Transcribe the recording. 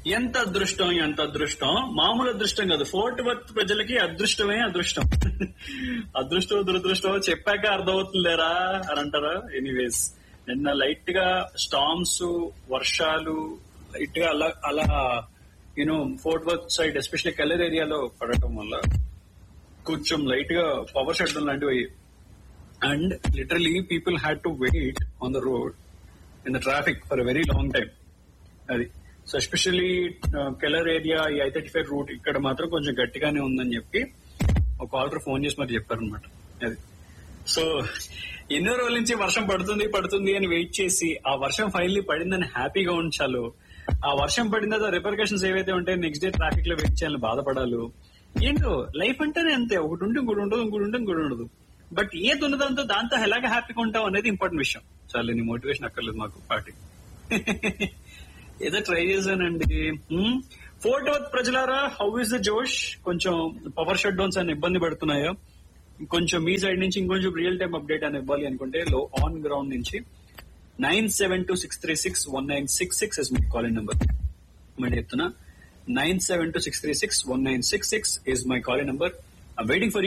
ఎంత అదృష్టం ఎంత అదృష్టం మామూలు అదృష్టం కాదు ఫోర్ట్ వర్త్ ప్రజలకి అదృష్టమే అదృష్టం అదృష్టం దురదృష్టం చెప్పాక అర్థమవుతుందేరా అని అంటారా ఎనీవేస్ నిన్న లైట్ గా స్టామ్స్ వర్షాలు లైట్ గా అలా అలా you know Fort Worth side especially Keller ఏరియాలో పడటం వల్ల కొంచెం లైట్ గా పవర్ షట్ లాంటివి and literally people had to wait on the road in the traffic for very long time అది సో ఎస్పెషల్లీ కెలర్ ఏరియా ఈ ఐ థర్టీ ఫైవ్ రూట్ ఇక్కడ మాత్రం కొంచెం గట్టిగానే ఉందని చెప్పి ఒక ఆర్డర్ ఫోన్ చేసి మరి చెప్పారనమాట అది సో ఎన్నో రోజుల నుంచి వర్షం పడుతుంది పడుతుంది అని వెయిట్ చేసి ఆ వర్షం ఫైనల్లీ పడిందని హ్యాపీగా ఉంచాలు ఆ వర్షం పడిన తర్వాత రిపర్కషన్స్ ఏవైతే ఉంటాయో నెక్స్ట్ డే ట్రాఫిక్ లో వెయిట్ చేయాలని బాధపడాలి ఏంటో లైఫ్ అంటేనే అంతే ఒకటి ఉంటే ఇంకోటి ఉండదు ఇంకోటి ఉంటే ఇంకోటి ఉండదు బట్ ఏది ఉన్నదంతో దాంతో ఎలాగ హ్యాపీగా ఉంటావు అనేది ఇంపార్టెంట్ విషయం చాలా నీ మోటివేషన్ అక్కర్లేదు మాకు పార్టీ ఏదో ట్రై చేశానండి ఫోర్ట్ వర్త్ ప్రజలారా హౌ ఇస్ ద జోష్ కొంచెం పవర్ షట్ డౌన్స్ అని ఇబ్బంది పెడుతున్నాయో కొంచెం మీ సైడ్ నుంచి ఇంకొంచెం రియల్ టైం అప్డేట్ అని ఇవ్వాలి అనుకుంటే లో ఆన్ గ్రౌండ్ నుంచి nine seven two six three six one nine six six is me calling number మళ్ళీ చెప్తున్నా nine seven two six three six one nine six six is my calling number waiting for